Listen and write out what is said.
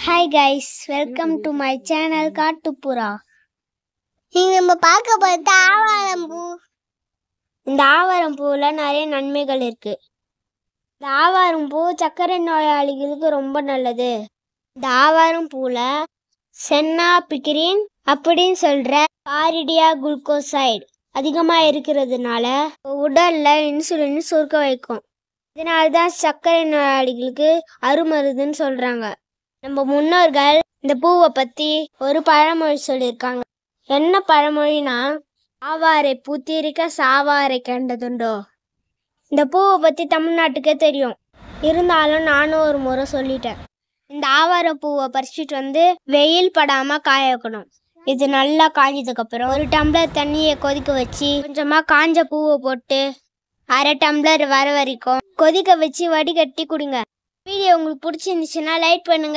hi guys welcome to my channel காட்டுப்புறா இங்க நம்ம பார்க்க போறது ஆவாரம் பூ இந்த ஆவாரம் பூவில் நிறைய நன்மைகள் இருக்கு இந்த ஆவாரம் பூ சர்க்கரை நோயாளிகளுக்கு ரொம்ப நல்லது இந்த ஆவாரம் பூவில் சென்னா பிக்ரின் அப்படின்னு சொல்ற பாரிடியா குளுக்கோசைடு அதிகமாக இருக்கிறதுனால உடல்ல இன்சுலின் சுருக்க வைக்கும் இதனால தான் சர்க்கரை நோயாளிகளுக்கு அருமருதுன்னு சொல்றாங்க நம்ம முன்னோர்கள் இந்த பூவை பத்தி ஒரு பழமொழி சொல்லியிருக்காங்க என்ன பழமொழினா ஆவாரை பூத்திருக்க சாவாரை கண்டதுண்டோ இந்த பூவை பத்தி தமிழ்நாட்டுக்கே தெரியும் இருந்தாலும் நானும் ஒரு முறை சொல்லிட்டேன் இந்த ஆவார பூவை பறிச்சுட்டு வந்து வெயில் படாம காய வைக்கணும் இது நல்லா காஞ்சதுக்கு அப்புறம் ஒரு டம்ளர் தண்ணியை கொதிக்க வச்சு கொஞ்சமா காஞ்ச பூவை போட்டு அரை டம்ளர் வர வரைக்கும் கொதிக்க வச்சு வடிகட்டி குடிங்க வீடியோ உங்களுக்கு பிடிச்சிருந்துச்சுன்னா லைக் பண்ணுங்க